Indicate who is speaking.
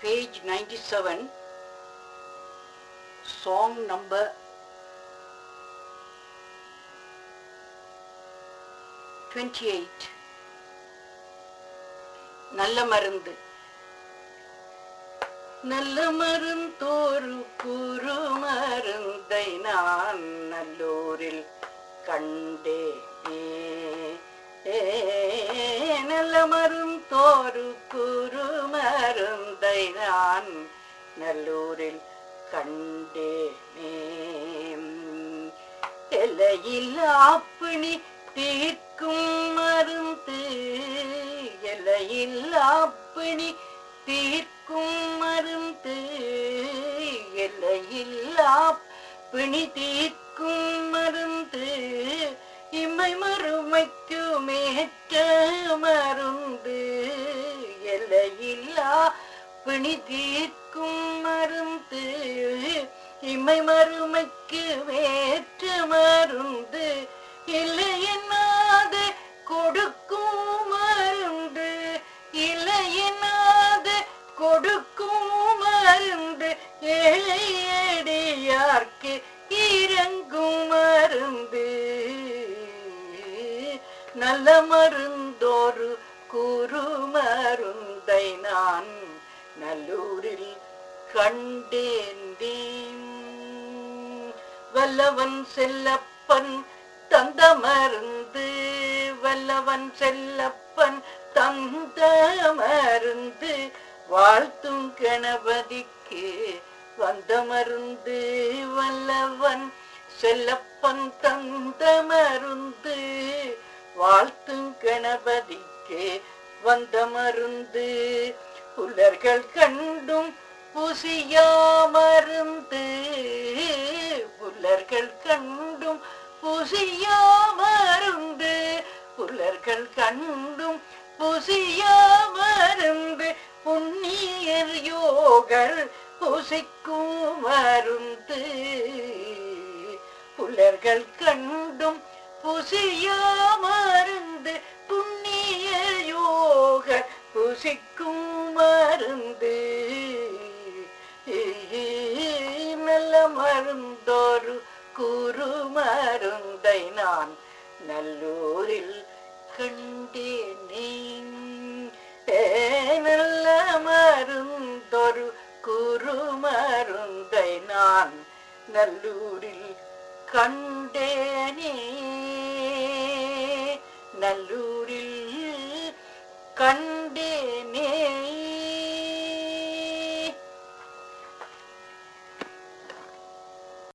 Speaker 1: page 97, song number 28. நல்ல மருந்து நல்ல மருந்தோரு குரு மருந்தை நான் நல்லூரில் கண்டேனே ஏ, நல்ல மருந்தோரு குரு மருந்தை நான் நல்லூரில் கண்டேனே எல்லையில்லா பிணி தீர்க்கும் மருந்து எல்லையில்லா பிணி தீர்க்கும் மருந்து எல்லையில்லா பிணி தீர்க்கும் மருந்து இம்மை மறுமைக்கு மேற்ற மருந்து எல்லையில்லா பிணி தீர்க்கும் மருந்து இம்மை மறுமைக்கு வேற்ற மருந்து இல்லை என்னாத கொடுக்கும் மருந்து இல்லை என்னாத கொடுக்கும் மருந்து ஏழையடியார்க்கு இறங்கும் மருந்து நல்ல மருந்தோரு குரு மருந்தை நான் நல்லூரில் கண்டேந்தேன் வல்லவன் செல்லப்பன் தந்த மருந்து வல்லவன் செல்லப்பன் தந்த மருந்து வாழ்த்தும் கணபதிக்கு வந்த மருந்து வல்லவன் செல்லப்பன் தந்த மருந்து வாழ்த்தும் கணபதிக்கு வந்த மருந்து புலர்கள் கண்டும் புசியா மருந்து புலர்கள் கண்டும் புசியா மருந்து புலர்கள் கண்டும் புசியா மருந்து புண்ணியர் யோகர் புசிக்கும் மருந்து புலர்கள் கண்டும் புசியா மருந்து புண்ணிய யோக புசிக்கும் மருந்து நல்ல மருந்தோரு குரு மருந்தை நான் நல்லூரில் கண்டேனே ஏ, நல்ல மருந்தொரு குரு மருந்தை நான் நல்லூரில் கண்டேனே நல்லூரில் கண்டேனே